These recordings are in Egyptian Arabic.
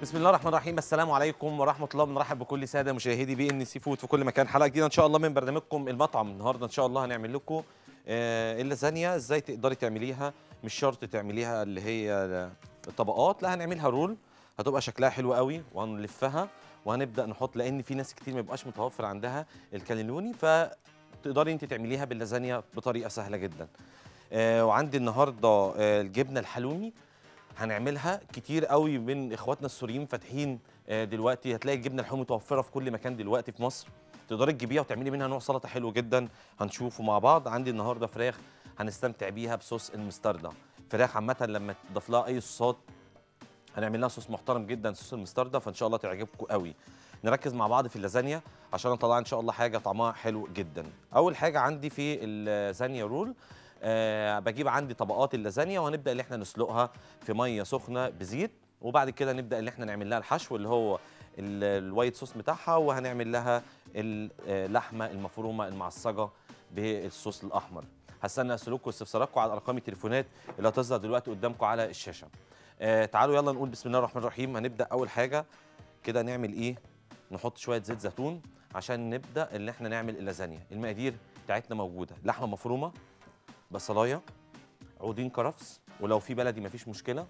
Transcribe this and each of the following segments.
بسم الله الرحمن الرحيم السلام عليكم ورحمه الله بنرحب بكل ساده مشاهدي بي ان سي فود في كل مكان حلقه جديده ان شاء الله من برنامجكم المطعم النهارده ان شاء الله هنعمل لكم آه، اللازانيا ازاي تقدري تعمليها مش شرط تعمليها اللي هي الطبقات لا هنعملها رول هتبقى شكلها حلو قوي وهنلفها وهنبدا نحط لان في ناس كتير ما بيبقاش متوفر عندها الكالينوني فتقدري انت تعمليها باللازانيا بطريقه سهله جدا آه، وعندي النهارده آه، الجبنه الحلومي هنعملها كتير قوي من اخواتنا السوريين فاتحين آه، دلوقتي هتلاقي الجبنه الحلومي متوفره في كل مكان دلوقتي في مصر تقدري تجيبيها وتعملي منها نوع سلطه حلو جدا هنشوفه مع بعض عندي النهارده فراخ هنستمتع بيها بصوص المستردة فراخ عامه لما تضاف لها اي صوصات هنعمل لها صوص محترم جدا صوص المستردة فان شاء الله تعجبكم قوي نركز مع بعض في اللازانيا عشان نطلع ان شاء الله حاجه طعمها حلو جدا اول حاجه عندي في اللازانيا رول أه بجيب عندي طبقات اللازانيا وهنبدا ان احنا نسلقها في ميه سخنه بزيت وبعد كده نبدا ان احنا نعمل لها الحشو اللي هو ال- الوايت صوص بتاعها وهنعمل لها اللحمه المفرومه المعصجه بالصوص الاحمر هستنى اسئلتكم واستفساراتكم على ارقام التليفونات اللي هتظهر دلوقتي قدامكم على الشاشه آه تعالوا يلا نقول بسم الله الرحمن الرحيم هنبدا اول حاجه كده نعمل ايه نحط شويه زيت زيتون عشان نبدا ان احنا نعمل اللازانيا المقادير بتاعتنا موجوده لحمه مفرومه بصلايه عودين كرفس ولو في بلدي مفيش مشكله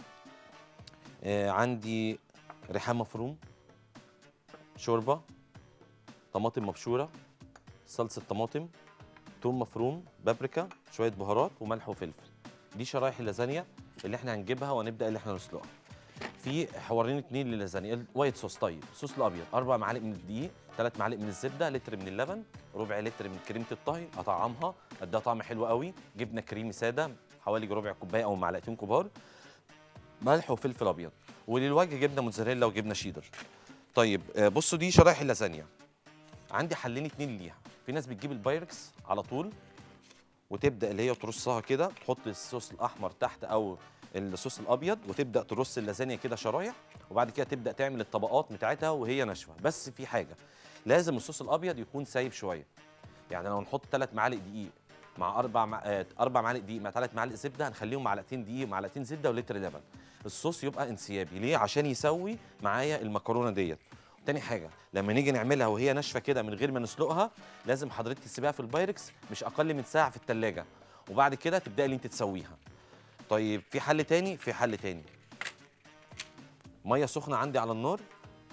آه عندي ريحان مفروم شوربه طماطم مبشوره صلصه طماطم توم مفروم بابريكا شويه بهارات وملح وفلفل دي شرايح اللازانيا اللي احنا هنجيبها ونبدا اللي احنا نسلقها في حوارين اتنين للازانيا الوايت صوص طيب الصوص الابيض اربع معالق من الدقيق ثلاث معالق من الزبده لتر من اللبن ربع لتر من كريمه الطهي اطعمها اديها طعم حلو قوي جبنه كريمي ساده حوالي ربع كوبايه او معلقتين كبار ملح وفلفل ابيض وللوجه جبنه موتزاريلا وجبنه شيدر طيب آه، بصوا دي شرايح اللازانيا عندي حلين اتنين ليها في ناس بتجيب البايركس على طول وتبدا اللي هي ترصها كده تحط الصوص الاحمر تحت او الصوص الابيض وتبدا ترص اللازانيا كده شرايح وبعد كده تبدا تعمل الطبقات بتاعتها وهي ناشفه بس في حاجه لازم الصوص الابيض يكون سايب شويه يعني لو نحط ثلاث معالق دقيق مع اربع مع... آه، اربع معالق دقيق مع ثلاث معالق زبده هنخليهم معلقتين دقيق ومعلقتين زبده ولتر لبن الصوص يبقى انسيابي ليه عشان يسوي معايا المكرونه ديت تاني حاجه لما نيجي نعملها وهي ناشفه كده من غير ما نسلقها لازم حضرتك تسيبيها في البايركس مش اقل من ساعه في الثلاجه وبعد كده تبداي ان انت تسويها طيب في حل تاني في حل تاني ميه سخنه عندي على النار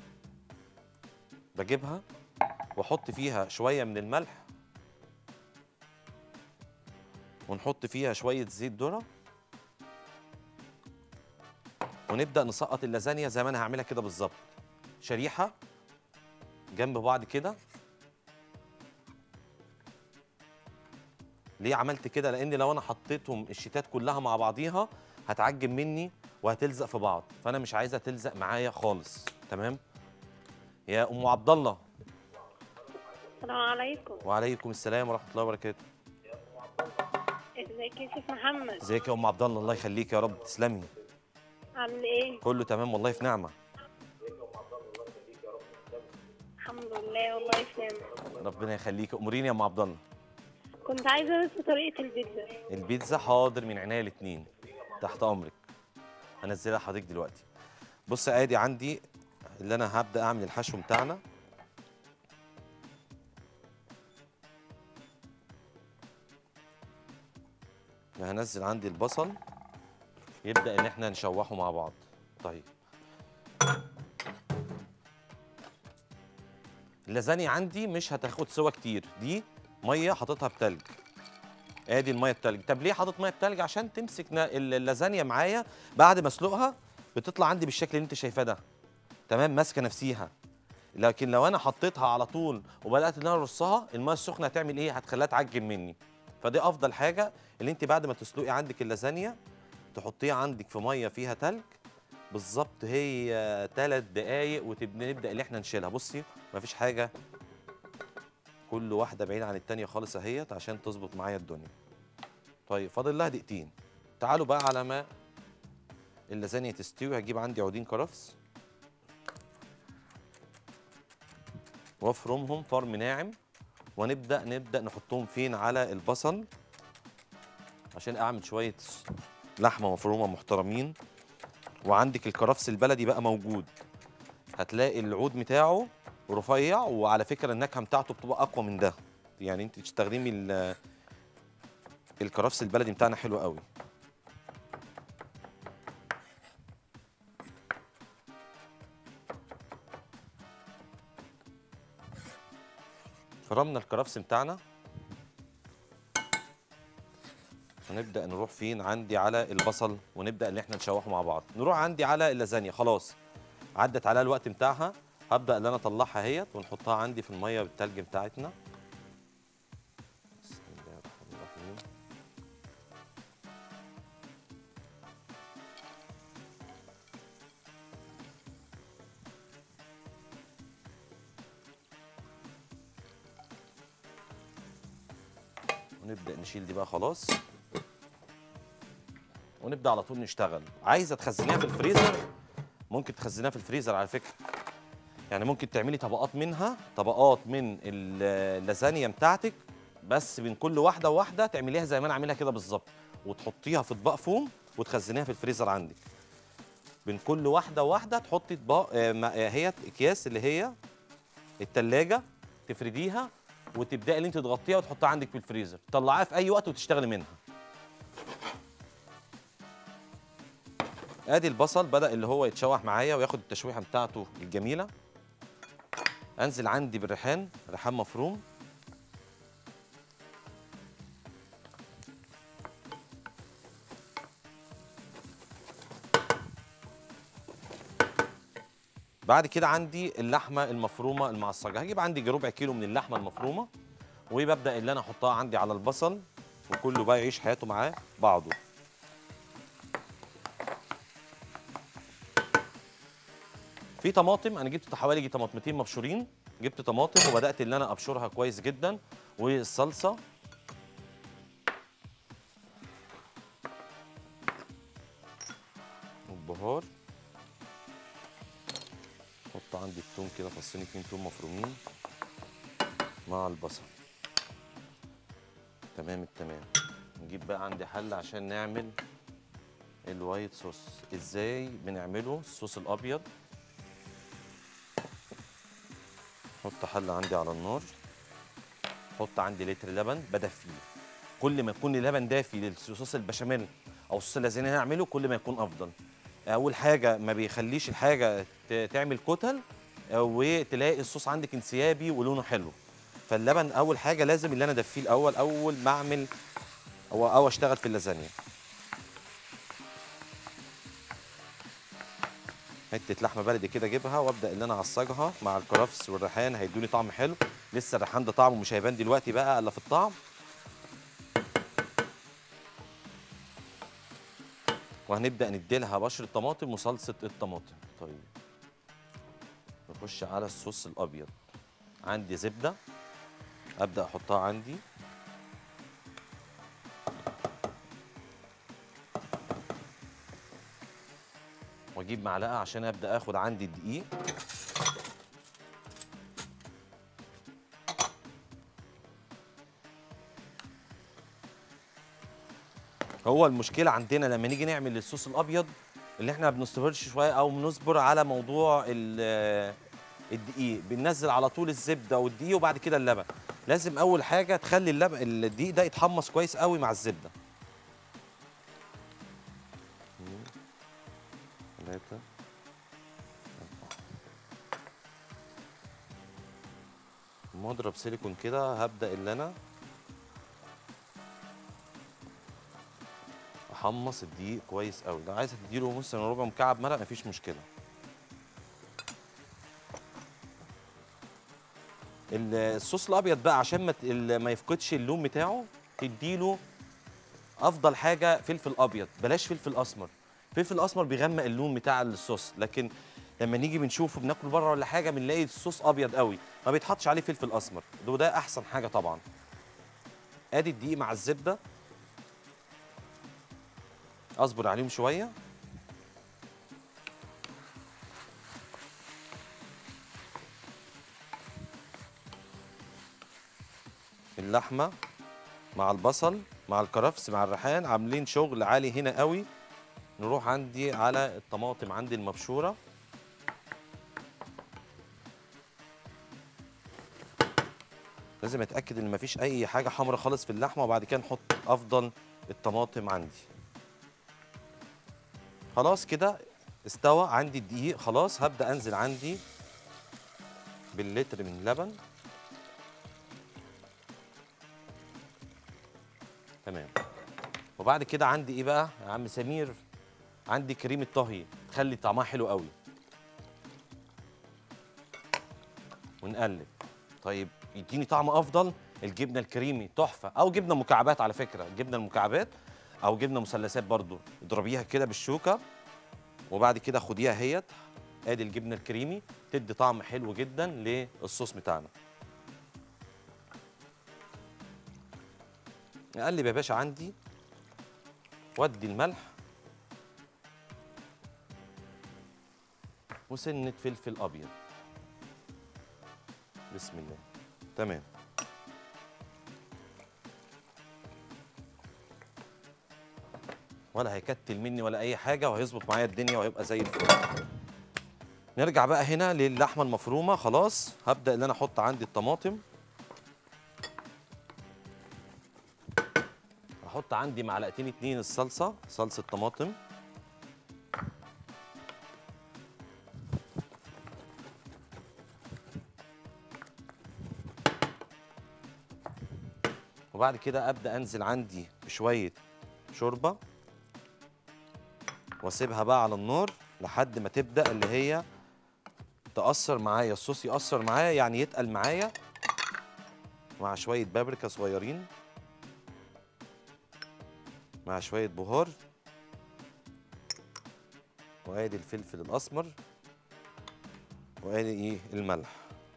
بجيبها واحط فيها شويه من الملح ونحط فيها شويه زيت ذره ونبدا نسقط اللازانيا زي ما انا هعملها كده بالظبط شريحه جنب بعض كده ليه عملت كده لان لو انا حطيتهم الشيتات كلها مع بعضيها هتعجن مني وهتلزق في بعض فانا مش عايزها تلزق معايا خالص تمام يا ام عبد الله السلام عليكم وعليكم السلام ورحمه الله وبركاته ازيك يا شيخ محمد ازيك يا ام عبد الله الله يخليك يا رب تسلمي عامل ايه كله تمام والله في نعمه الحمد لله والله في نعمة ربنا يخليك اموريني يا ام عبد الله كنت عايزه بس طريقه البيتزا البيتزا حاضر من عينيا الاثنين تحت امرك هنزلها لحضرتك دلوقتي بص ادي عندي اللي انا هبدا اعمل الحشو بتاعنا هنزل عندي البصل يبدا ان احنا نشوحه مع بعض طيب اللازانيا عندي مش هتاخد سوا كتير دي ميه حاططها بتلج ادي الميه التلج طب ليه حاطط ميه بتلج عشان تمسك نا- اللازانيا معايا بعد ما اسلقها بتطلع عندي بالشكل اللي انت شايفاه ده تمام ماسكه نفسيها لكن لو انا حطيتها على طول وبدات ان انا ارصها الميه السخنه هتعمل ايه هتخليها تعجن مني فدي افضل حاجه اللي انت بعد ما تسلقي عندك اللازانيا تحطيها عندك في ميه فيها تلج بالظبط هي ثلاث دقايق وتبدا اللي احنا نشيلها بصي مفيش حاجه كل واحده بعيده عن التانيه خالص اهيت عشان تظبط معايا الدنيا طيب فاضل لها دقيقتين تعالوا بقى على ما اللازانيا تستوي هجيب عندي عودين كرفس وافرمهم فرم ناعم ونبدا نبدا نحطهم فين على البصل عشان اعمل شويه لحمه مفرومه محترمين وعندك الكرفس البلدي بقى موجود هتلاقي العود بتاعه رفيع وعلى فكره النكهه بتاعته بتبقى اقوى من ده يعني انت تستخدمي ال- الكرفس البلدي بتاعنا حلو قوي فرمنا الكرفس بتاعنا ونبدا نروح فين عندي على البصل ونبدا ان احنا نشوحه مع بعض نروح عندي على اللازانيا خلاص عدت عليها الوقت بتاعها هبدا ان انا اطلعها اهيت ونحطها عندي في الميه بالتلج بتاعتنا بسم الله الرحمن الرحيم ونبدا نشيل دي بقى خلاص ونبدا على طول نشتغل عايزه تخزنيها في الفريزر ممكن تخزنيها في الفريزر على فكره يعني ممكن تعملي طبقات منها طبقات من ال- اللازانيا بتاعتك بس من كل واحده وواحده تعمليها زي ما انا عاملها كده بالظبط وتحطيها في اطباق فوم وتخزنيها في الفريزر عندك بين كل واحده وواحده تحطي اطباق آه، ما- آه، هي اكياس اللي هي التلاجة تفرديها وتبداي اللي انت تغطيها وتحطها عندك في الفريزر تطلعيها في اي وقت وتشتغلي منها ادي البصل بدا اللي هو يتشوح معايا وياخد التشويحه بتاعته الجميله انزل عندي بالريحان ريحان مفروم بعد كده عندي اللحمه المفرومه المعصجه هجيب عندي ربع كيلو من اللحمه المفرومه وببدا اللي انا احطها عندي على البصل وكله بقى يعيش حياته معاه بعضه في طماطم انا جبت حوالي يجي طماطمتين مبشورين جبت طماطم وبدات ان انا ابشرها كويس جدا والصلصه والبهار احط عندي التوم كده فصين اتنين توم مفرومين مع البصل تمام التمام نجيب بقى عندي حله عشان نعمل الوايت صوص ازاي بنعمله الصوص الابيض احط حله عندي على النار احط عندي لتر لبن بدفيه كل ما يكون اللبن دافي للصوص البشاميل او الصوص اللي انا هعمله كل ما يكون افضل اول حاجه ما بيخليش الحاجه ت- تعمل كتل وتلاقي الصوص عندك انسيابي ولونه حلو فاللبن اول حاجه لازم اللي انا ادفيه الاول اول ما اعمل او او اشتغل في اللازانيا حته لحمه بلدي كده اجيبها وابدا ان انا اعصجها مع الكرفس والريحان هيدوني طعم حلو لسه الريحان ده طعمه مش هيبان دلوقتي بقى الا في الطعم وهنبدا نديلها بشر طماطم وصلصه الطماطم طيب نخش على الصوص الابيض عندي زبده ابدا احطها عندي واجيب معلقه عشان ابدا اخد عندي الدقيق هو المشكله عندنا لما نيجي نعمل الصوص الابيض اللي احنا ما بنصبرش شويه او بنصبر على موضوع ال- الدقيق بننزل على طول الزبده والدقيق وبعد كده اللبن لازم اول حاجه تخلي اللبن الدقيق ده يتحمص كويس قوي مع الزبده اتنين، تلاته أربعة. مضرب سيليكون كده هبدا اللي انا احمص الدقيق كويس قوي لو عايزه تديله مثلا ربع مكعب مرق مفيش مشكله ال- الصوص الابيض بقى عشان ما ت- ال- ما يفقدش اللون بتاعه تديله افضل حاجه فلفل ابيض بلاش فلفل اسمر فلفل اسمر بيغمق اللون بتاع الصوص لكن لما نيجي بنشوفه بناكل بره ولا حاجه بنلاقي الصوص ابيض قوي ما بيتحطش عليه فلفل اسمر ده وده احسن حاجه طبعا ادي الدقيق مع الزبده اصبر عليهم شويه اللحمه مع البصل مع الكرفس مع الريحان عاملين شغل عالي هنا قوي نروح عندي على الطماطم عندي المبشوره لازم اتاكد ان مفيش اي حاجه حمراء خالص في اللحمه وبعد كده نحط افضل الطماطم عندي خلاص كده استوى عندي الدقيق خلاص هبدا انزل عندي باللتر من اللبن تمام وبعد كده عندي ايه بقى يا عم سمير عندي كريمه طهي تخلي طعمها حلو قوي ونقلب طيب يديني طعم افضل الجبنه الكريمي تحفه او جبنه مكعبات على فكره الجبنه المكعبات او جبنه مثلثات برضو اضربيها كده بالشوكه وبعد كده خديها اهيت ادي الجبنه الكريمي تدي طعم حلو جدا للصوص بتاعنا اقلب يا باشا عندي وادي الملح وسنه فلفل ابيض بسم الله تمام ولا هيكتل مني ولا اي حاجه وهيظبط معايا الدنيا وهيبقى زي الفل نرجع بقى هنا للحمه المفرومه خلاص هبدا ان انا احط عندي الطماطم احط عندي معلقتين اتنين الصلصه صلصه طماطم وبعد كده ابدا انزل عندي بشويه شوربه واسيبها بقى على النار لحد ما تبدا اللي هي تاثر معايا الصوص ياثر معايا يعني يتقل معايا مع شويه بابريكا صغيرين مع شويه بهار وادي الفلفل الاسمر وادي ايه الملح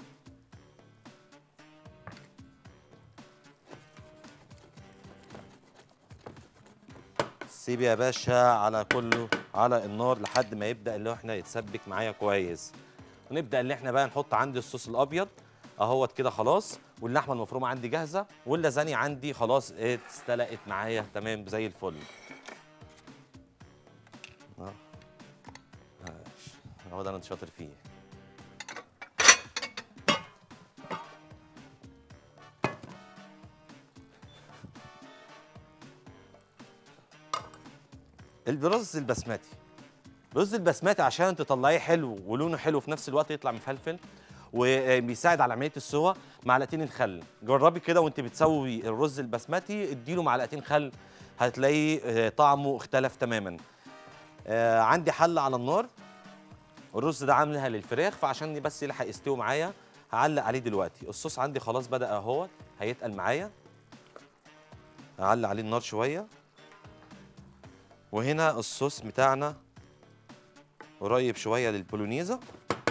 سيب يا باشا على كله على النار لحد ما يبدا اللي هو احنا يتسبك معايا كويس ونبدا اللي احنا بقى نحط عندي الصوص الابيض اهوت كده خلاص واللحمه المفرومه عندي جاهزه واللازانيا عندي خلاص ايه استلقت معايا تمام زي الفل اه ماشي. هو ده انا شاطر فيه الرز البسمتي الرز البسمتي عشان تطلعيه حلو ولونه حلو في نفس الوقت يطلع مفلفل وبيساعد على عمليه السوا معلقتين الخل جربي كده وانت بتسوي الرز البسمتي اديله معلقتين خل هتلاقي آه، طعمه اختلف تماما آه، عندي حله على النار الرز ده عاملها للفراخ فعشان بس يلحق يستوي معايا هعلق عليه دلوقتي الصوص عندي خلاص بدا اهوت هيتقل معايا هعلق عليه النار شويه وهنا الصوص بتاعنا قريب شويه للبولونيزا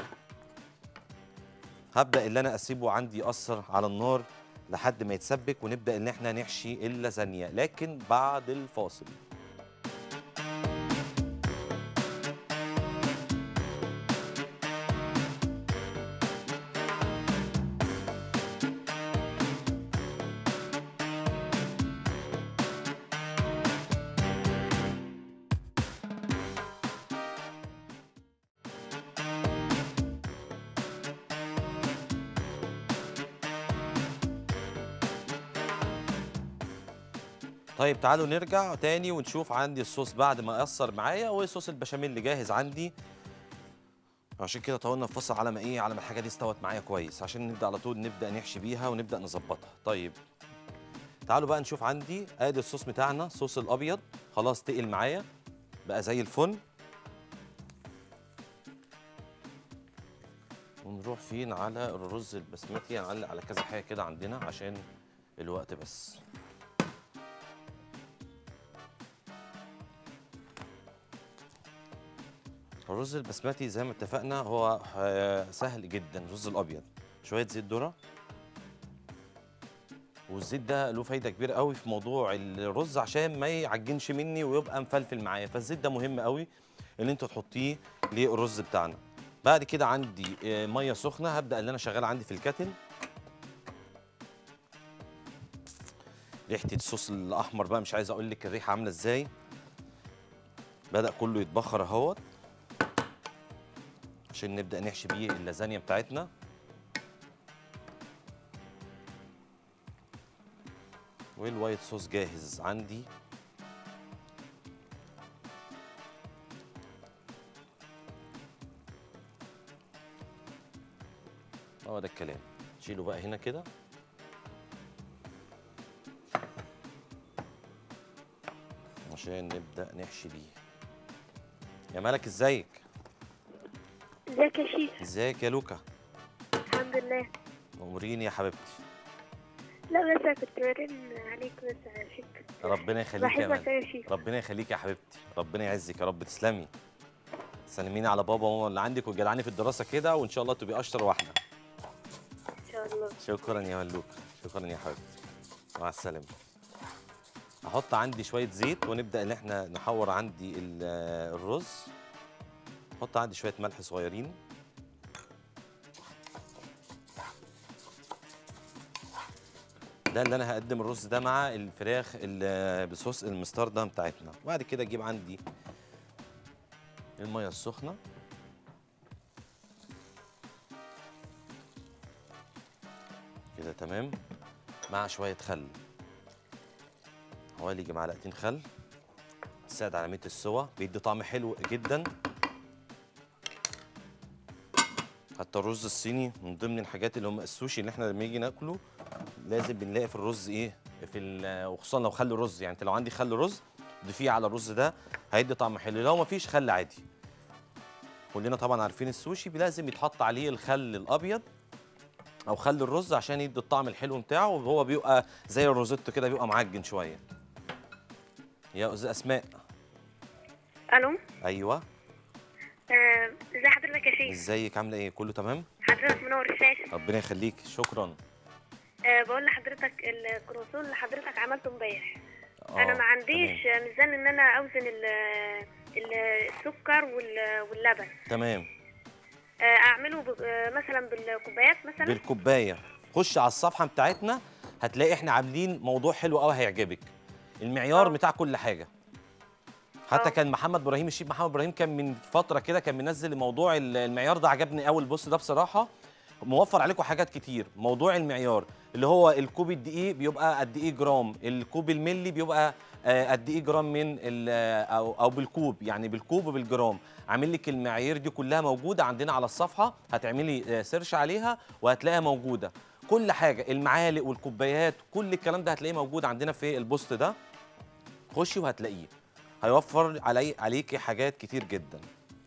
هبدا اللي انا اسيبه عندي ياثر على النار لحد ما يتسبك ونبدا ان احنا نحشي اللازانيا لكن بعد الفاصل طيب تعالوا نرجع تاني ونشوف عندي الصوص بعد ما اثر معايا وصوص البشاميل اللي جاهز عندي عشان كده طولنا في فصل على ما ايه على ما الحاجه دي استوت معايا كويس عشان نبدا على طول نبدا نحشي بيها ونبدا نظبطها طيب تعالوا بقى نشوف عندي ادي الصوص بتاعنا الصوص الابيض خلاص تقل معايا بقى زي الفل ونروح فين على الرز البسمتي هنعلق على كذا حاجه كده عندنا عشان الوقت بس الرز البسمتي زي ما اتفقنا هو آه، سهل جدا الرز الابيض شويه زيت ذره والزيت ده له فايده كبيره قوي في موضوع الرز عشان ما يعجنش مني ويبقى مفلفل معايا فالزيت ده مهم قوي ان انت تحطيه للرز بتاعنا بعد كده عندي آه، ميه سخنه هبدا اللي انا شغال عندي في الكاتل ريحه الصوص الاحمر بقى مش عايز اقول لك الريحه عامله ازاي بدأ كله يتبخر اهوت عشان نبدأ نحشي بيه اللازانيا بتاعتنا والوايت صوص جاهز عندي هو ده الكلام شيله بقى هنا كده عشان نبدأ نحشي بيه يا ملك ازيك ازيك يا شيخ ازيك يا لوكا الحمد لله اموريني يا حبيبتي لا بس أنا كنت برن عليك بس على فكرة ربنا يخليك يا بحبك ملك يا شيخ ربنا يخليك يا حبيبتي ربنا يعزك يا رب تسلمي سلميني على بابا وماما اللي عندك وجدعاني في الدراسه كده وان شاء الله تبقي اشطر واحده ان شاء الله شكرا يا ملوك شكرا يا حبيبتي مع السلامه احط عندي شويه زيت ونبدا ان احنا نحور عندي ال- الرز احط عندي شويه ملح صغيرين ده اللي انا هقدم الرز ده مع الفراخ ال- بصوص المستردة بتاعتنا وبعد كده اجيب عندي الميه السخنه كده تمام مع شويه خل حوالي يجي معلقتين خل تساعد على عمليه السوا بيدي طعم حلو جدا حتى الرز الصيني من ضمن الحاجات اللي هم السوشي اللي احنا لما نيجي ناكله لازم بنلاقي في الرز ايه في ال- وخصوصا لو خل رز يعني انت لو عندي خل رز ضيفيه على الرز ده هيدي طعم حلو لو ما فيش خل عادي كلنا طبعا عارفين السوشي لازم يتحط عليه الخل الابيض او خل الرز عشان يدي الطعم الحلو بتاعه وهو بيبقى زي الروزيتو كده بيبقى معجن شويه يا استاذ اسماء الو ايوه آه، ازي حضرتك يا شيخ ازيك عامله ايه كله تمام حضرتك منور الشاشة ربنا يخليك شكرا آه، بقول لحضرتك الكروسون اللي حضرتك عملته امبارح آه، انا ما عنديش ميزان ان انا اوزن ال- ال- السكر وال- واللبن تمام آه، اعمله ب- آه، مثلا بالكوبايات مثلا بالكوبايه خش على الصفحه بتاعتنا هتلاقي احنا عاملين موضوع حلو قوي هيعجبك المعيار آه. بتاع كل حاجه حتى آه. كان محمد ابراهيم الشيف محمد ابراهيم كان من فتره كده كان منزل موضوع ال- المعيار ده عجبني قوي البوست ده بصراحه موفر عليكم حاجات كتير موضوع المعيار اللي هو الكوب الدقيق بيبقى قد ايه جرام الكوب الملي بيبقى آه، قد ايه جرام من ال- او او بالكوب يعني بالكوب وبالجرام عامل لك المعايير دي كلها موجوده عندنا على الصفحه هتعملي آه، سيرش عليها وهتلاقيها موجوده كل حاجه المعالق والكوبايات كل الكلام ده هتلاقيه موجود عندنا في البوست ده خشي وهتلاقيه هيوفر علي عليكي حاجات كتير جدا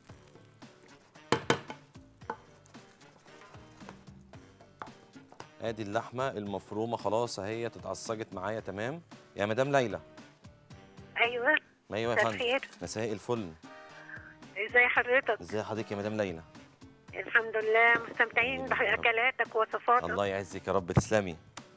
ادي اللحمه المفرومه خلاص اهي اتعصجت معايا تمام يا مدام ليلى ايوه ايوه يا مساء فندم الخير مساء الفل ازي حضرتك ازي حضرتك يا مدام ليلى الحمد لله مستمتعين باكلاتك ووصفاتك الله يعزك يا رب تسلمي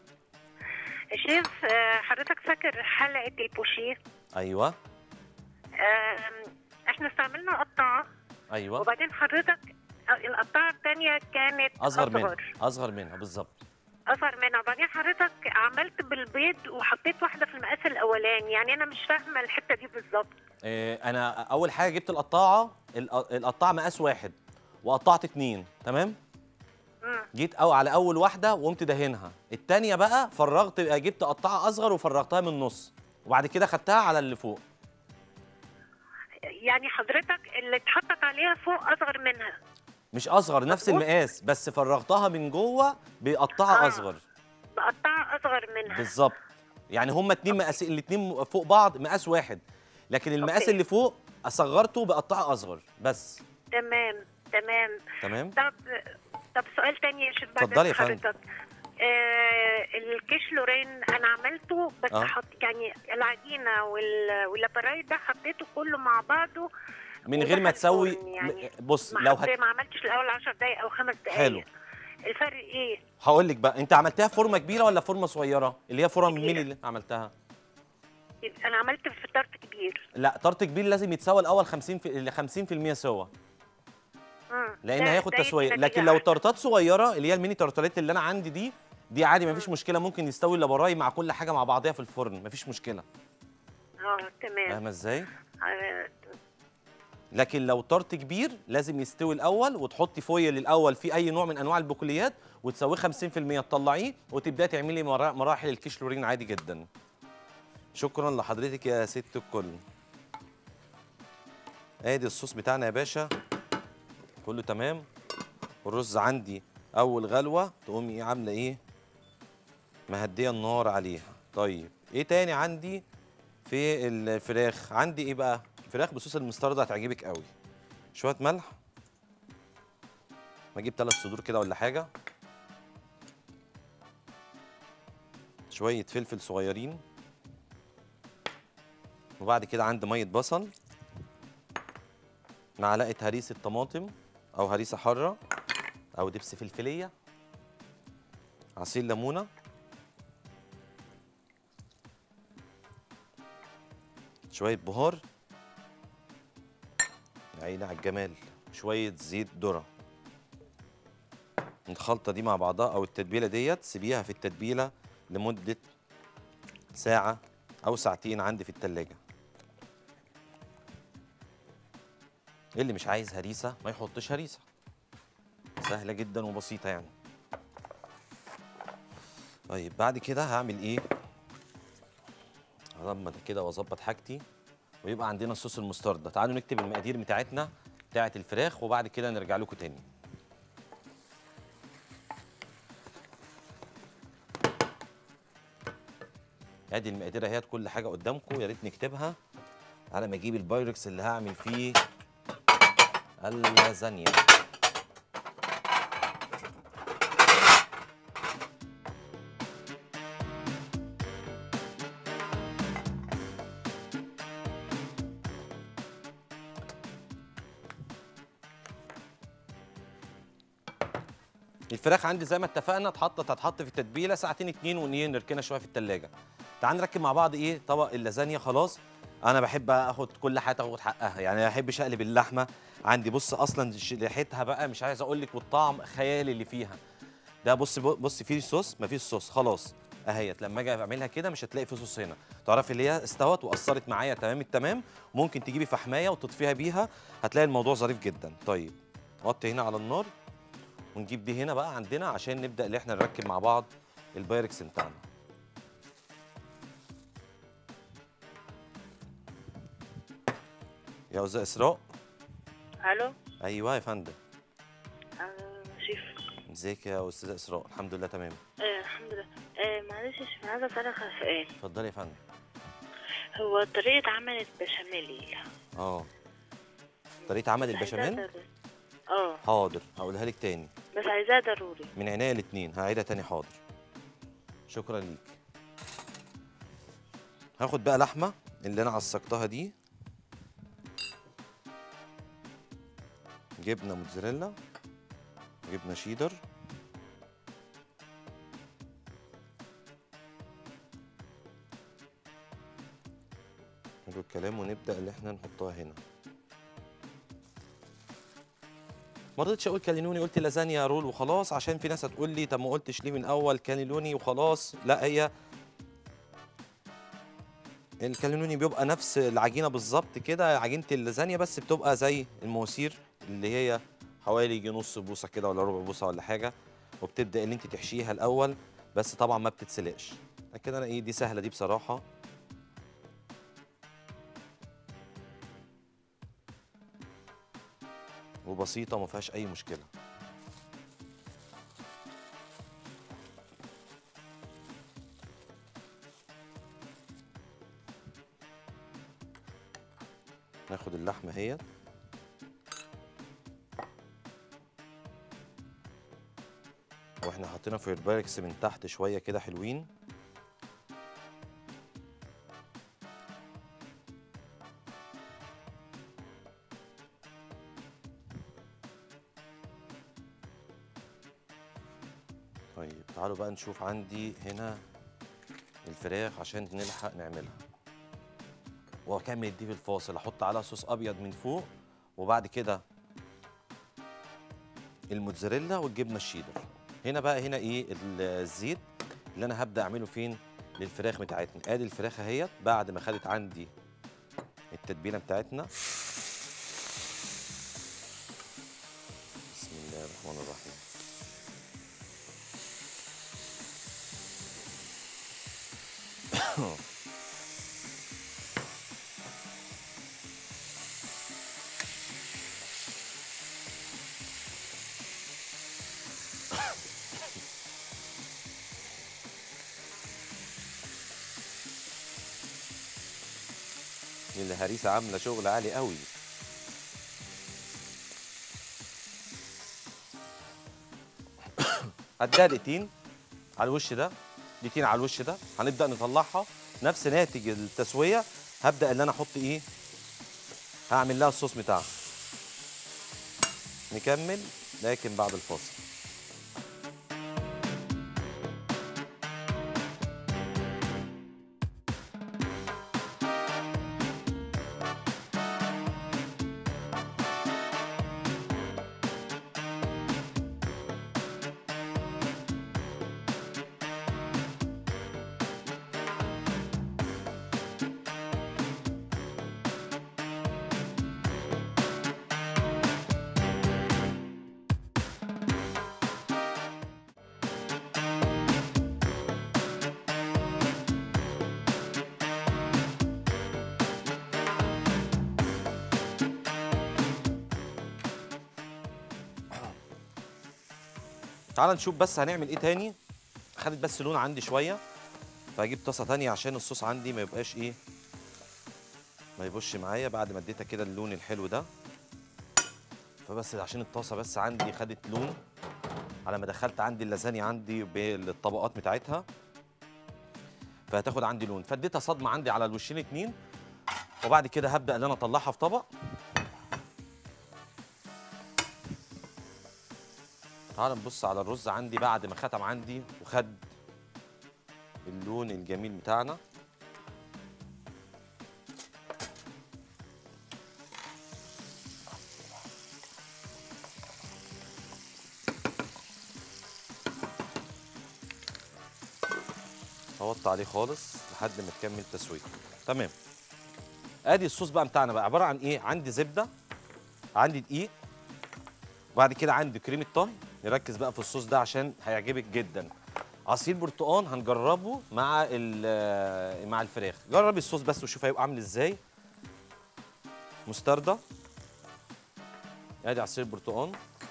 شيف آه، حضرتك فاكر حلقه البوشيه ايوه آم، احنا استعملنا قطاعه ايوه وبعدين حضرتك آه، القطاعه الثانيه كانت اصغر منها اصغر منها بالظبط اصغر منها وبعدين حضرتك عملت بالبيض وحطيت واحده في المقاس الاولاني يعني انا مش فاهمه الحته دي بالظبط آه، انا اول حاجه جبت القطاعه الق- القطاعه مقاس واحد وقطعت اتنين تمام مم. جيت أو على اول واحده وقمت دهنها التانية بقى فرغت جبت قطاعه اصغر وفرغتها من النص وبعد كده خدتها على اللي فوق يعني حضرتك اللي اتحطت عليها فوق اصغر منها مش اصغر نفس مظبوط. المقاس بس فرغتها من جوه بقطاعه آه. اصغر بقطعه اصغر منها بالظبط يعني هما اتنين مقاس الاتنين فوق بعض مقاس واحد لكن المقاس أوكي. اللي فوق صغرته بقطاعه اصغر بس تمام تمام تمام طب طب سؤال تاني يا شيخ بعد اتفضلي يا إذن فندم. حضرتك آه الكيش لورين انا عملته بس آه. حط يعني العجينه وال واللابرايد ده حطيته كله مع بعضه من غير ما ودخل تسوي فرن يعني. بص ما, لو حط- هت... ما عملتش الاول 10 دقايق او خمس دقايق حلو. الفرق ايه؟ هقول لك بقى انت عملتها في فورمه كبيره ولا فورمه صغيره اللي هي فورمه كبيرة. مين اللي عملتها انا عملت في طرف كبير لا طرت كبير لازم يتسوى الاول 50 في 50% سوا مم. لان ده- هياخد ده يدي تسويه نتيجة لكن لو أحسن. طرطات صغيره اللي هي الميني ترتلات اللي انا عندي دي دي عادي مفيش مشكله ممكن يستوي اللابراي مع كل حاجه مع بعضها في الفرن مفيش مشكله اه تمام فاهمه ازاي آه، لكن لو طرت كبير لازم يستوي الاول وتحطي فويل الاول في اي نوع من انواع البقوليات وتسويه 50% تطلعيه وتبداي تعملي مرا- مراحل الكيش لورين عادي جدا شكرا لحضرتك يا ست الكل ادي الصوص بتاعنا يا باشا كله تمام الرز عندي اول غلوه تقومي ايه عامله ايه مهديه النار عليها طيب ايه تاني عندي في الفراخ عندي ايه بقى فراخ بصوص المستردة هتعجبك قوي شويه ملح بجيب ثلاث صدور كده ولا حاجه شويه فلفل صغيرين وبعد كده عندي ميه بصل معلقه هريسه طماطم او هريسه حاره او دبس فلفليه عصير ليمونه شويه بهار يا عيني على الجمال شويه زيت ذره الخلطه دي مع بعضها او التتبيله ديت سيبيها في التتبيله لمده ساعه او ساعتين عندي في التلاجة اللي مش عايز هريسه ما يحطش هريسه سهله جدا وبسيطه يعني طيب بعد كده هعمل ايه هضمد كده واظبط حاجتي ويبقى عندنا الصوص المستردة تعالوا نكتب المقادير بتاعتنا بتاعت الفراخ وبعد كده نرجع لكم تاني ادي المقادير اهيت كل حاجه قدامكم يا ريت نكتبها على ما اجيب البايركس اللي هعمل فيه اللازانيا الفراخ عندي زي ما اتفقنا اتحطت هتحط في التتبيله ساعتين اتنين ونيه نركنها شويه في التلاجة تعال نركب مع بعض ايه طبق اللازانيا خلاص انا بحب اخد كل حاجه تاخد حقها يعني ما بحبش اقلب اللحمه عندي بص اصلا ش- ريحتها بقى مش عايز اقول لك والطعم خيالي اللي فيها ده بص بص فيه صوص مفيش صوص خلاص اهيت لما اجي اعملها كده مش هتلاقي في صوص هنا تعرفي اللي هي استوت واثرت معايا تمام التمام ممكن تجيبي فحمايه وتطفيها بيها هتلاقي الموضوع ظريف جدا طيب وطي هنا على النار ونجيب دي هنا بقى عندنا عشان نبدا اللي احنا نركب مع بعض البايركس بتاعنا يا استاذ اسراء الو ايوه يا فندم آه شيف ازيك يا استاذه اسراء الحمد لله تمام آه الحمد لله آه معلش يا شيف انا عايزه اسالك على سؤال اتفضلي يا فندم هو طريقه عمل البشاميل اه طريقه عمل عايزاها البشاميل ضروري. اه حاضر هقولها لك تاني بس عايزاها ضروري من عينيا الاتنين هعيدها تاني حاضر شكرا ليك هاخد بقى لحمه اللي انا عصقتها دي جبنه موتزاريلا جبنه شيدر حلو الكلام ونبدا اللي احنا نحطها هنا ما رضيتش اقول كالينوني قلت لازانيا رول وخلاص عشان في ناس هتقول لي طب ما قلتش ليه من اول كالينوني وخلاص لا هي الكالينوني بيبقى نفس العجينه بالظبط كده عجينه اللازانيا بس بتبقى زي المواسير اللي هي حوالي يجي نص بوصه كده ولا ربع بوصه ولا حاجه وبتبدا ان انت تحشيها الاول بس طبعا ما بتتسلقش لكن انا ايه دي سهله دي بصراحه وبسيطه ما فيهاش اي مشكله ناخد اللحمه اهي واحنا حاطينها في الباركس من تحت شويه كده حلوين طيب تعالوا بقى نشوف عندي هنا الفراخ عشان نلحق نعملها واكمل دي في الفاصل احط عليها صوص ابيض من فوق وبعد كده الموتزاريلا والجبنه الشيدر هنا بقى هنا ايه ال- الزيت اللي انا هبدا اعمله فين للفراخ بتاعتنا ادي الفراخ اهيت بعد ما خدت عندي التتبيله بتاعتنا الهريسه عامله شغل عالي قوي هديها دقيقتين على الوش ده دقيقتين على الوش ده هنبدا نطلعها نفس ناتج التسويه هبدا ان انا احط ايه هعمل لها الصوص بتاعها نكمل لكن بعد الفاصل تعال نشوف بس هنعمل ايه تاني خدت بس لون عندي شويه فهجيب طاسه تانية عشان الصوص عندي ما يبقاش ايه ما يبوش معايا بعد ما اديتها كده اللون الحلو ده فبس عشان الطاسه بس عندي خدت لون على ما دخلت عندي اللازانيا عندي بالطبقات بتاعتها فهتاخد عندي لون فاديتها صدمه عندي على الوشين اتنين وبعد كده هبدا ان انا اطلعها في طبق تعال نبص على الرز عندي بعد ما ختم عندي وخد اللون الجميل بتاعنا هوطي عليه خالص لحد ما تكمل تسويته تمام ادي الصوص بقى بتاعنا بقى عباره عن ايه عندي زبده عندي دقيق وبعد كده عندي كريمه طهي نركز بقى في الصوص ده عشان هيعجبك جدا عصير برتقان هنجربه مع ال- مع الفراخ جربي الصوص بس وشوف هيبقى عامل ازاي مستردة ادي عصير برتقان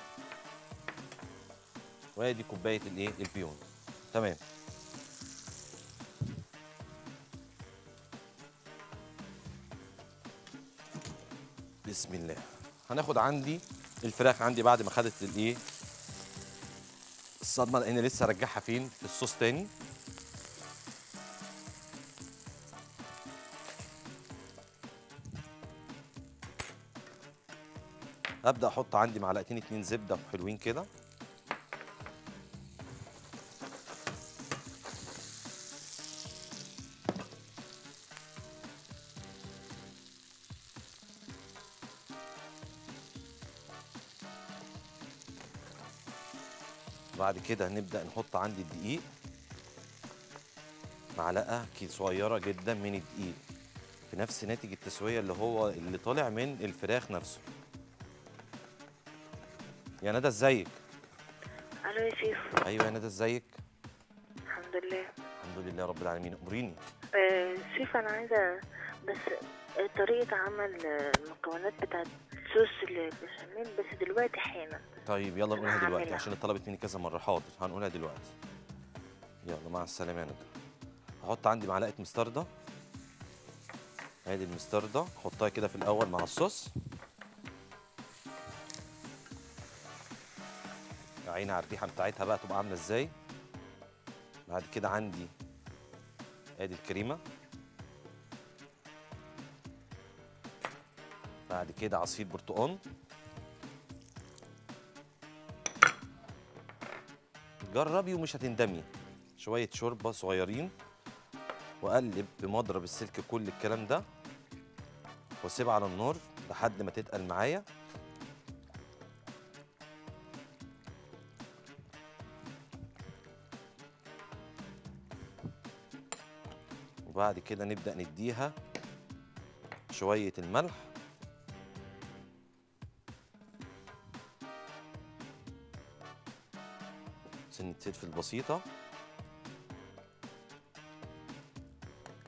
وادي كوبايه الايه البيون تمام بسم الله هناخد عندي الفراخ عندي بعد ما خدت الايه الصدمه لان لسه ارجعها فين في الصوص تاني ابدا احط عندي معلقتين اتنين زبده حلوين كده بعد كده هنبدا نحط عندي الدقيق معلقه كي صغيره جدا من الدقيق في نفس ناتج التسويه اللي هو اللي طالع من الفراخ نفسه يا ندى ازيك الو يا شيف ايوه يا ندى ازيك الحمد لله الحمد لله رب العالمين امريني آه شيف انا عايزه بس آه، طريقه عمل آه، المكونات بتاعت صوص البشاميل بس دلوقتي حالا طيب يلا نقولها دلوقتي هعملها. عشان طلبت مني كذا مره حاضر هنقولها دلوقتي يلا مع السلامه يا ندى هحط عندي معلقه مستردة ادي المستردة احطها كده في الاول مع الصوص يا عيني على الريحه بتاعتها بقى تبقى عامله ازاي بعد كده عندي ادي الكريمه بعد كده عصير برتقال جربي ومش هتندمي شويه شوربه صغيرين واقلب بمضرب السلك كل الكلام ده واسيبها على النار لحد ما تتقل معايا وبعد كده نبدأ نديها شوية الملح سنة فلفل بسيطة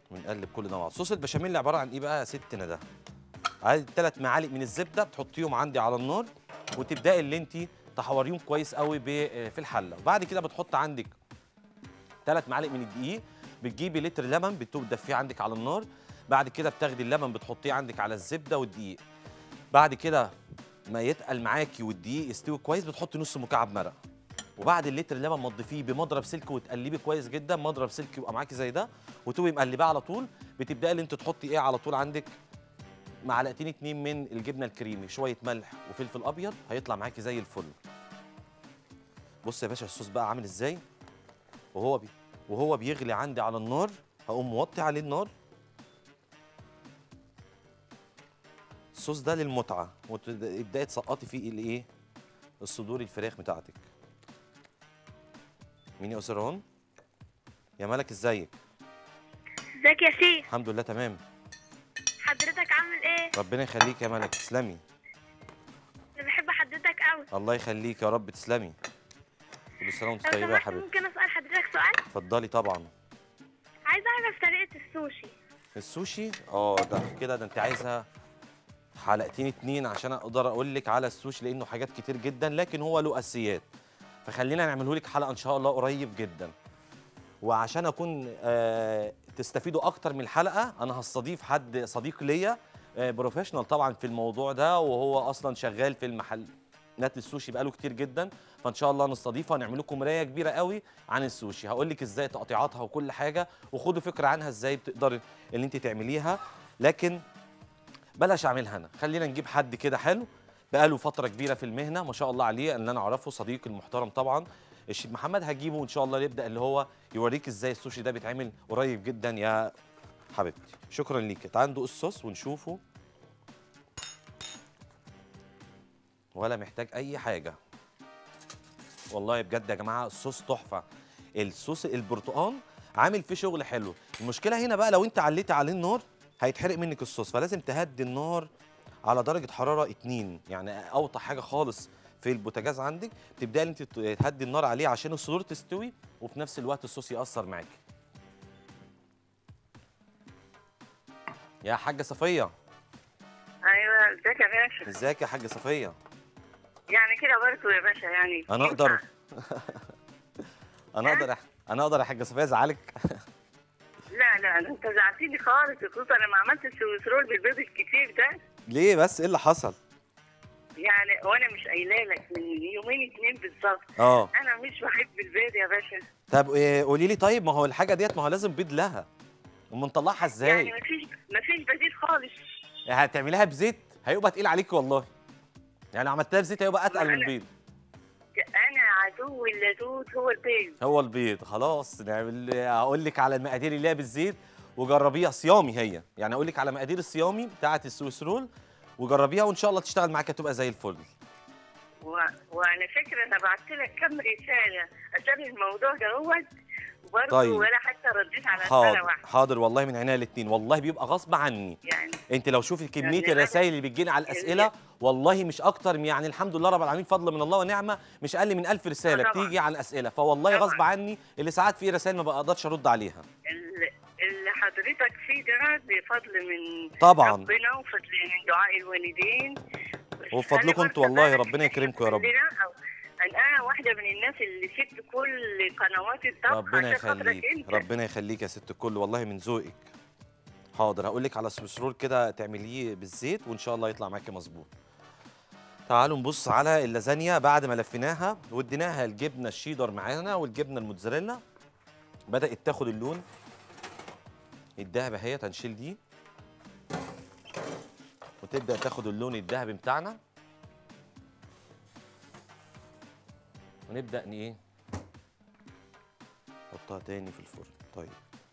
ونقلب كل ده مع بعض صوص البشاميل عباره عن ايه بقى يا ست ندى عايز ثلاث معالق من الزبده بتحطيهم عندي على النار وتبداي اللي انت تحوريهم كويس قوي ب- في الحله وبعد كده بتحط عندك ثلاث معالق من الدقيق بتجيبي لتر لبن بتدفيه عندك على النار بعد كده بتاخدي اللبن بتحطيه عندك على الزبده والدقيق بعد كده ما يتقل معاكي والدقيق يستوي كويس بتحطي نص مكعب مرق وبعد اللتر اللبن ما تضيفيه بمضرب سلك وتقلبي كويس جدا مضرب سلك يبقى معاكي زي ده وتبقي مقلباه على طول بتبداي اللي انت تحطي ايه على طول عندك معلقتين اتنين من الجبنه الكريمي شويه ملح وفلفل ابيض هيطلع معاكي زي الفل بص يا باشا الصوص بقى عامل ازاي وهو بي وهو بيغلي عندي على النار هقوم موطي عليه النار الصوص ده للمتعه وتبداي تسقطي فيه الايه الصدور الفراخ بتاعتك مين يا اسرهون يا ملك ازيك ازيك يا سيف الحمد لله تمام حضرتك عامل ايه ربنا يخليك يا ملك تسلمي انا بحب حضرتك قوي الله يخليك يا رب تسلمي كل سنه وانت لو طيبه يا سمحت حبيبتي ممكن اسال حضرتك سؤال اتفضلي طبعا عايزه اعرف طريقه السوشي السوشي اه ده كده ده انت عايزها حلقتين اتنين عشان اقدر اقول لك على السوشي لانه حاجات كتير جدا لكن هو له اساسيات فخلينا نعمله لك حلقه ان شاء الله قريب جدا وعشان اكون آه تستفيدوا اكتر من الحلقه انا هستضيف حد صديق ليا آه بروفيشنال طبعا في الموضوع ده وهو اصلا شغال في المحل نات السوشي بقاله كتير جدا فان شاء الله نستضيفه هنعمل لكم مرايه كبيره قوي عن السوشي هقول لك ازاي تقطيعاتها وكل حاجه وخدوا فكره عنها ازاي بتقدري ان انت تعمليها لكن بلاش اعملها انا خلينا نجيب حد كده حلو بقاله فتره كبيره في المهنه ما شاء الله عليه ان انا اعرفه صديقي المحترم طبعا الشيف محمد هجيبه وان شاء الله يبدا اللي هو يوريك ازاي السوشي ده بيتعمل قريب جدا يا حبيبتي شكرا ليك تعال ندوق الصوص ونشوفه ولا محتاج اي حاجه والله بجد يا جماعه الصوص تحفه الصوص البرتقال عامل فيه شغل حلو المشكله هنا بقى لو انت عليتي عليه النار هيتحرق منك الصوص فلازم تهدي النار على درجه حراره اتنين يعني اوطى حاجه خالص في البوتاجاز عندك تبداي انت تهدي النار عليه عشان الصدور تستوي وفي نفس الوقت الصوص ياثر معاكي يا حاجه صفيه ايوه ازيك يا باشا ازيك يا حاجه صفيه يعني كده برضه يا باشا يعني انا ينفع؟ اقدر انا اقدر انا اقدر يا حاجه صفيه ازعلك لا لا لا، انت زعلتني خالص خصوصا لما عملت السويسرول بالبيض الكتير ده ليه بس ايه اللي حصل يعني وانا مش قايله لك من يومين اتنين بالظبط اه انا مش بحب البيض يا باشا طب إيه قولي لي طيب ما هو الحاجه ديت ما هو لازم بيض لها امال نطلعها ازاي يعني مفيش مفيش بديل خالص يعني هتعمليها بزيت هيبقى تقيل عليكي والله يعني لو عملتها بزيت هيبقى اتقل من أنا- البيض انا عدو اللدود هو البيض هو البيض خلاص نعمل هقول لك على المقادير اللي هي بالزيت وجربيها صيامي هي يعني اقول لك على مقادير الصيامي بتاعه السويس رول وجربيها وان شاء الله تشتغل معاك هتبقى زي الفل و... وعلى فكره انا بعت لك كم رساله عشان الموضوع ده هو وبرضه طيب. ولا حتى رديت على رساله حاضر واحده حاضر والله من عينيا الاثنين والله بيبقى غصب عني يعني انت لو شوفي كميه يعني أنا- الرسائل اللي بتجيني على الاسئله والله مش اكتر من- يعني الحمد لله رب العالمين فضل من الله ونعمه مش اقل من ألف رساله آه طبعاً. بتيجي على الاسئله فوالله طبعاً. غصب عني اللي ساعات في رسائل ما بقدرش ارد عليها ال- اللي حضرتك فيه ده بفضل من طبعاً. ربنا وفضل من دعاء الوالدين وبفضلكم انتوا والله ربنا يكرمكم يا رب. كلنا أو- انا واحده من الناس اللي سبت كل قنوات الطبخ ربنا عشان خاطرك يخليك انت ربنا يخليك يا ست الكل والله من ذوقك حاضر هقول لك على سويس رول كده تعمليه بالزيت وان شاء الله يطلع معاكي مظبوط تعالوا نبص على اللازانيا بعد ما لفيناها واديناها الجبنه الشيدر معانا والجبنه الموتزاريلا بدات تاخد اللون الذهبي اهي هنشيل دي وتبدا تاخد اللون الذهبي بتاعنا ونبدا ن- ايه نحطها تاني في الفرن طيب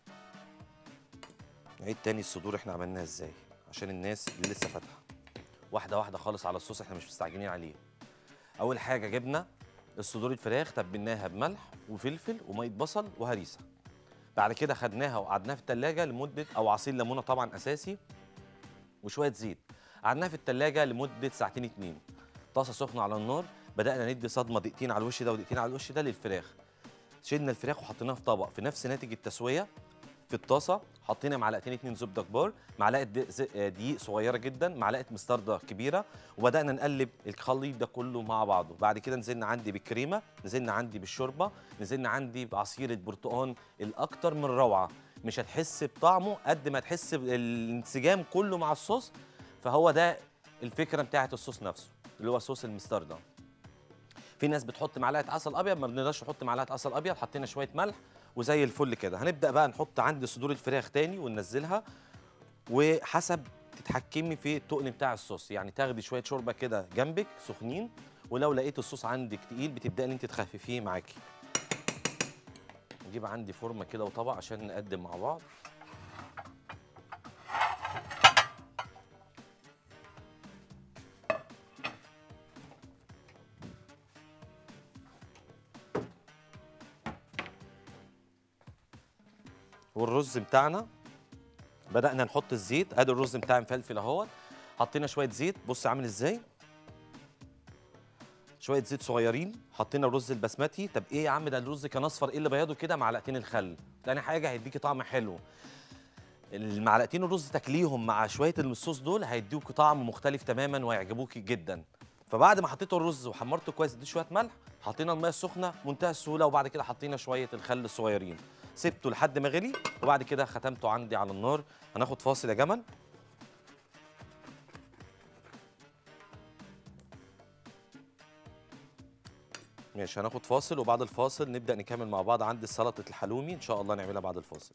نعيد تاني الصدور احنا عملناها ازاي عشان الناس اللي لسه فاتحه واحده واحده خالص على الصوص احنا مش مستعجلين عليه اول حاجه جبنا الصدور الفراخ تبلناها بملح وفلفل وميه بصل وهريسه بعد كده خدناها وقعدناها في التلاجة لمده او عصير ليمونه طبعا اساسي وشويه زيت قعدناها في التلاجة لمده ساعتين اتنين طاسه سخنه على النار بدانا ندي صدمه دقيقتين على الوش ده ودقيقتين على الوش ده للفراخ شلنا الفراخ وحطيناها في طبق في نفس ناتج التسويه في الطاسه حطينا معلقتين اتنين زبده كبار معلقه د- ز- آه، دقيق صغيره جدا معلقه مستردة كبيره وبدانا نقلب الخليط ده كله مع بعضه بعد كده نزلنا عندي بالكريمه نزلنا عندي بالشوربه نزلنا عندي بعصير البرتقال الاكتر من روعه مش هتحس بطعمه قد ما تحس بالانسجام كله مع الصوص فهو ده الفكره بتاعه الصوص نفسه اللي هو صوص المستردة في ناس بتحط معلقه عسل ابيض ما بنقدرش نحط معلقه عسل ابيض حطينا شويه ملح وزي الفل كده هنبدا بقى نحط عندي صدور الفراخ تاني وننزلها وحسب تتحكمي في التقل بتاع الصوص يعني تاخدي شويه شوربه كده جنبك سخنين ولو لقيت الصوص عندك تقيل بتبداي ان انت تخففيه معاكي نجيب عندي فورمه كده وطبق عشان نقدم مع بعض والرز بتاعنا بدأنا نحط الزيت ادي الرز بتاعي مفلفل اهوت حطينا شويه زيت بص عامل ازاي شويه زيت صغيرين حطينا الرز البسمتي طب ايه يا عم ده الرز كان اصفر ايه اللي بياضه كده معلقتين الخل تاني حاجه هيديكي طعم حلو المعلقتين الرز تاكليهم مع شويه الصوص دول هيديوكي طعم مختلف تماما وهيعجبوكي جدا فبعد ما حطيته الرز وحمرته كويس اديت شويه ملح حطينا الميه السخنه منتهى السهوله وبعد كده حطينا شويه الخل الصغيرين سبته لحد ما غلي وبعد كده ختمته عندي على النار هناخد فاصل يا جمل ماشي هناخد فاصل وبعد الفاصل نبدأ نكمل مع بعض عندي سلطة الحلومي إن شاء الله نعملها بعد الفاصل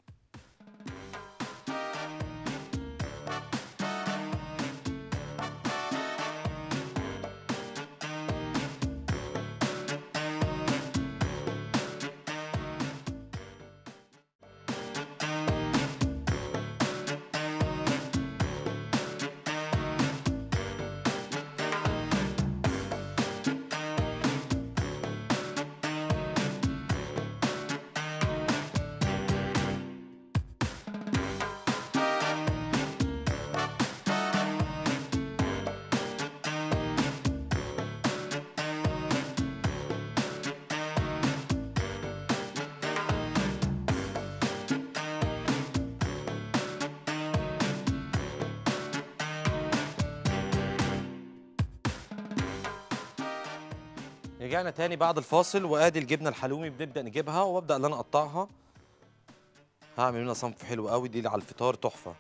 رجعنا تاني بعد الفاصل وادي الجبنه الحلومي بنبدا نجيبها وابدا ان انا اقطعها هعمل منها صنف حلو قوي دي اللي على الفطار تحفه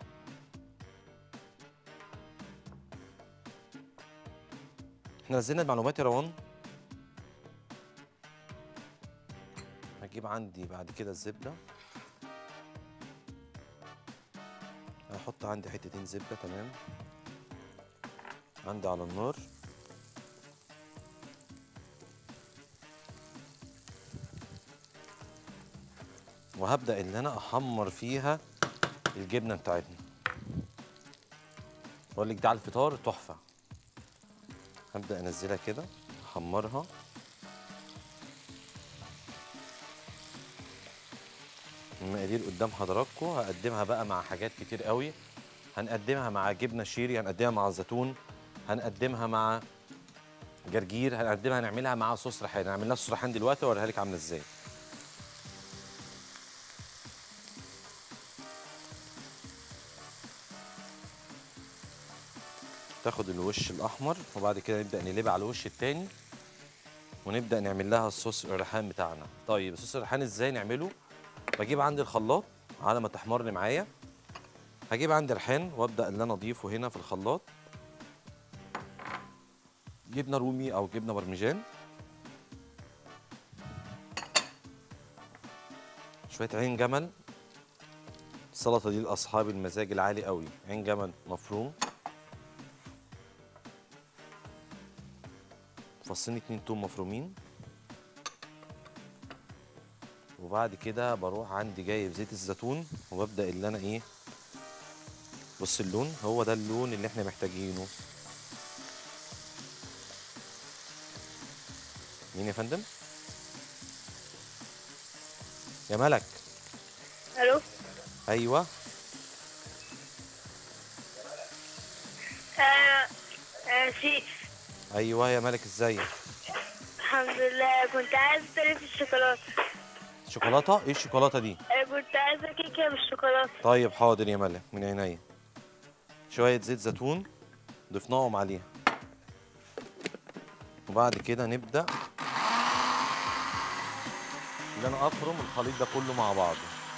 احنا نزلنا المعلومات يا روان هجيب عندي بعد كده الزبده هحط عندي حتتين زبده تمام عندي على النار وهبدا ان انا احمر فيها الجبنه بتاعتنا بقول لك ده على الفطار تحفه هبدا انزلها كده احمرها المقادير قدام حضراتكم هقدمها بقى مع حاجات كتير قوي هنقدمها مع جبنه شيري هنقدمها مع زيتون هنقدمها مع جرجير هنقدمها هنعملها مع صوص ريحان هنعمل لها صوص ريحان دلوقتي واوريها لك عامله ازاي تاخد الوش الاحمر وبعد كده نبدا نقلبها على الوش التاني ونبدا نعمل لها الصوص الريحان بتاعنا طيب صوص الريحان ازاي نعمله بجيب عندي الخلاط على ما تحمر معايا هجيب عندي ريحان وابدا ان انا اضيفه هنا في الخلاط جبنه رومي او جبنه برمجان شويه عين جمل السلطه دي لاصحاب المزاج العالي قوي عين جمل مفروم فصين اتنين توم مفرومين وبعد كده بروح عندي جايب زيت الزيتون وببدا اللي انا ايه بص اللون هو ده اللون اللي احنا محتاجينه مين يا فندم يا ملك الو ايوه آه آه سيف ايوه يا ملك ازيك الحمد لله كنت عايز طريقة الشوكولاتة شوكولاته ايه الشوكولاته دي آه، كنت عايزة كيكة بالشوكولاتة طيب حاضر يا ملا من عينيا شويه زيت زيتون ضفناهم عليها وبعد كده نبدا ان انا افرم الخليط ده كله مع بعضه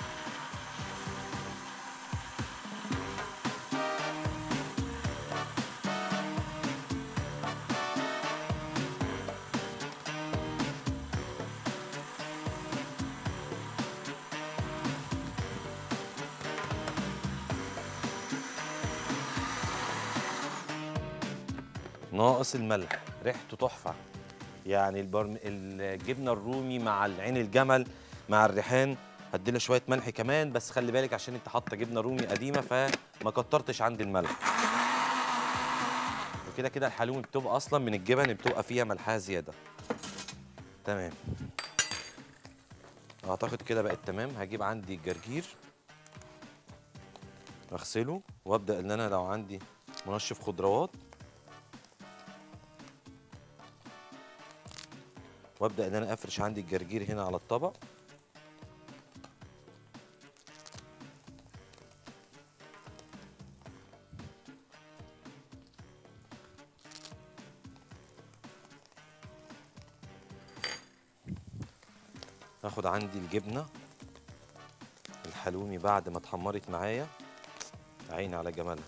ناقص الملح ريحته تحفه يعني البرم... الجبنه الرومي مع العين الجمل مع الريحان هديلها شويه ملح كمان بس خلي بالك عشان انت حاطه جبنه رومي قديمه فما كترتش عندي الملح وكده كده الحلومي بتبقى اصلا من الجبن اللي بتبقى فيها ملحها زياده تمام اعتقد كده بقت تمام هجيب عندي الجرجير اغسله وابدا ان انا لو عندي منشف خضروات وابدا ان انا افرش عندي الجرجير هنا على الطبق هاخد عندي الجبنه الحلومي بعد ما اتحمرت معايا عيني على جمالها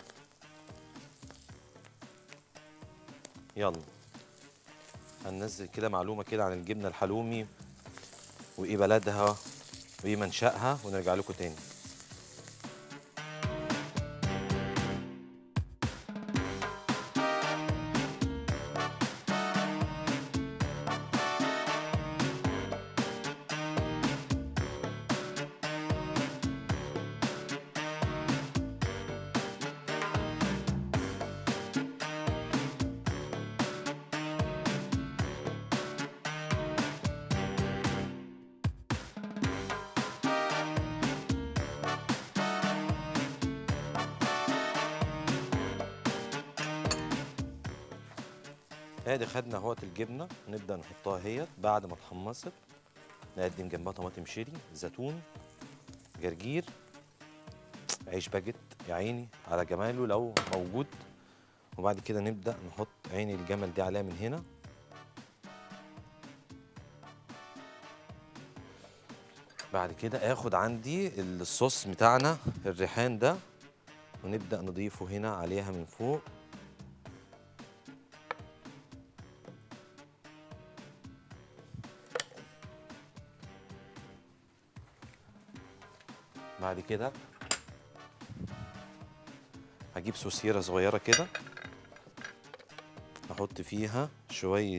يلا هننزل كده معلومه كده عن الجبنه الحلومي وايه بلدها وايه منشأها ونرجع لكم تاني ادي خدنا اهوت الجبنه نبدا نحطها اهيت بعد ما اتحمصت نقدم جنبها طماطم شيري زيتون جرجير عيش باجيت يا عيني على جماله لو موجود وبعد كده نبدا نحط عين الجمل دي عليها من هنا بعد كده اخد عندي الصوص بتاعنا الريحان ده ونبدا نضيفه هنا عليها من فوق بعد كده هجيب سوسيرة صغيرة كده احط فيها شوية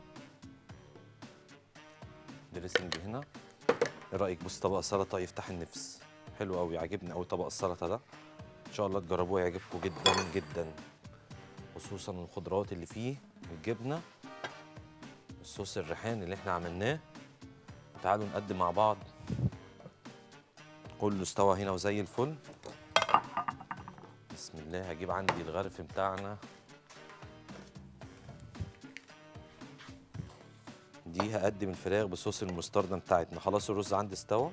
دريسنج هنا ايه رأيك بص طبق سلطة يفتح النفس حلو قوي عاجبني قوي طبق السلطة ده ان شاء الله تجربوه يعجبكم جدا جدا خصوصا الخضروات اللي فيه الجبنة الصوص الريحان اللي احنا عملناه تعالوا نقدم مع بعض كله استوى هنا وزي الفل بسم الله هجيب عندي الغرف بتاعنا دي هقدم الفراخ بصوص المستردة بتاعتنا خلاص الرز عندي استوى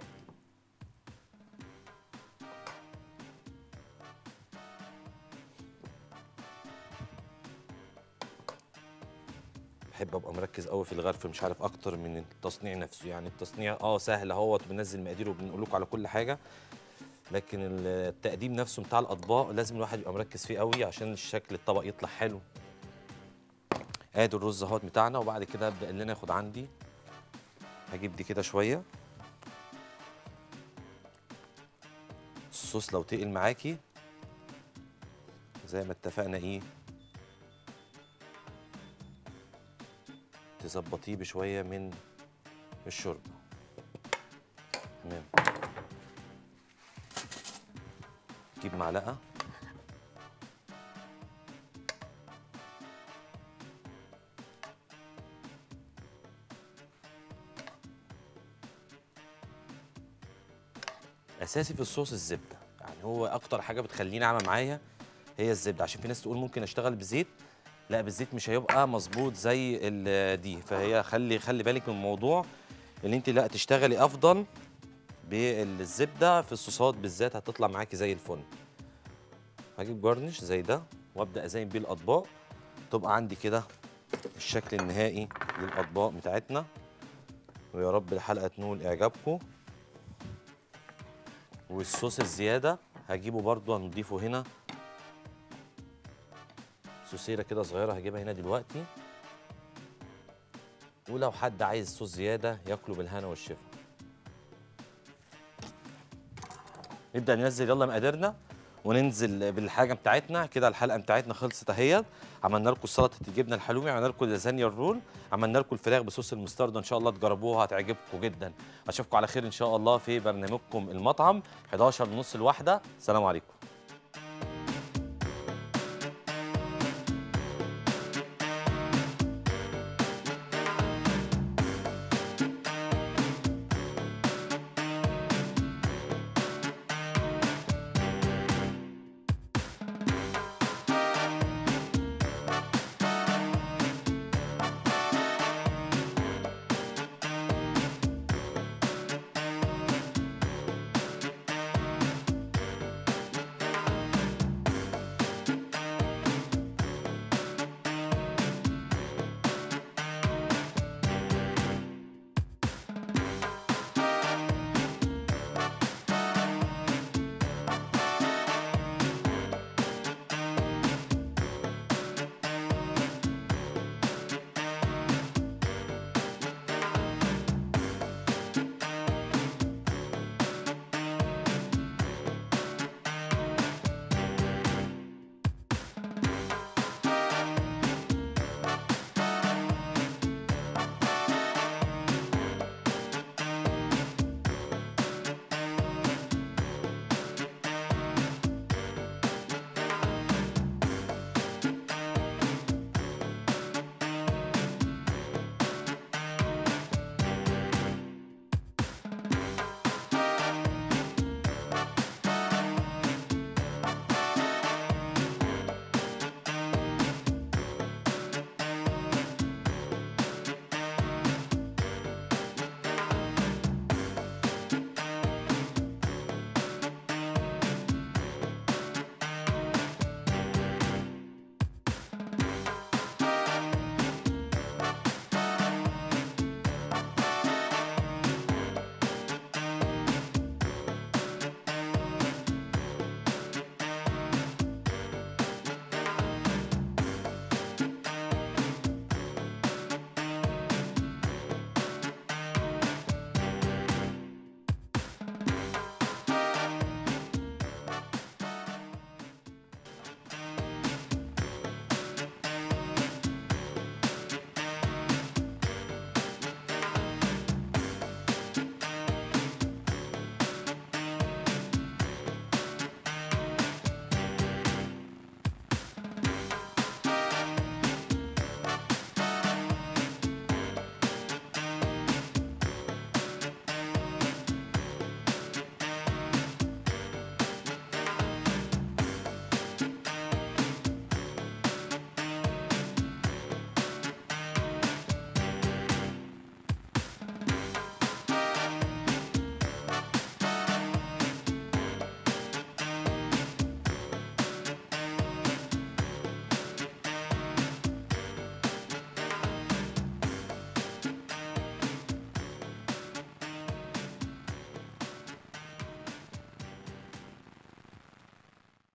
بحب ابقى مركز قوي في الغرف مش عارف اكتر من التصنيع نفسه يعني التصنيع اه سهل اهوت بننزل مقادير وبنقول لكم على كل حاجه لكن التقديم نفسه بتاع الاطباق لازم الواحد يبقى مركز فيه قوي عشان شكل الطبق يطلع حلو ادي الرز اهوت بتاعنا وبعد كده ابدا ان انا اخد عندي هجيب دي كده شويه الصوص لو تقل معاكي زي ما اتفقنا ايه تظبطيه بشويه من الشوربه تمام جيب معلقه اساسي في الصوص الزبده يعني هو اكتر حاجه بتخليني اعمل معايا هي الزبده عشان في ناس تقول ممكن اشتغل بزيت لا بالزيت مش هيبقى مظبوط زي ال- دي فهي خلي خلي بالك من موضوع اللي انت لا تشتغلي افضل بالزبده في الصوصات بالذات هتطلع معاكي زي الفل هجيب جارنش زي ده وابدا ازين بيه الاطباق تبقى عندي كده الشكل النهائي للاطباق بتاعتنا ويا رب الحلقه تنول اعجابكم والصوص الزياده هجيبه برضو هنضيفه هنا سوسيره كده صغيره هجيبها هنا دلوقتي ولو حد عايز صوص زياده ياكله بالهنا والشفا نبدا ننزل يلا مقاديرنا وننزل بالحاجه بتاعتنا كده الحلقه بتاعتنا خلصت اهيت عملنا لكم سلطه الجبنه الحلومي عملنا لكم لازانيا الرول عملنا لكم الفراخ بصوص المستردة ان شاء الله تجربوها هتعجبكم جدا اشوفكم على خير ان شاء الله في برنامجكم المطعم 11 ونص الواحده سلام عليكم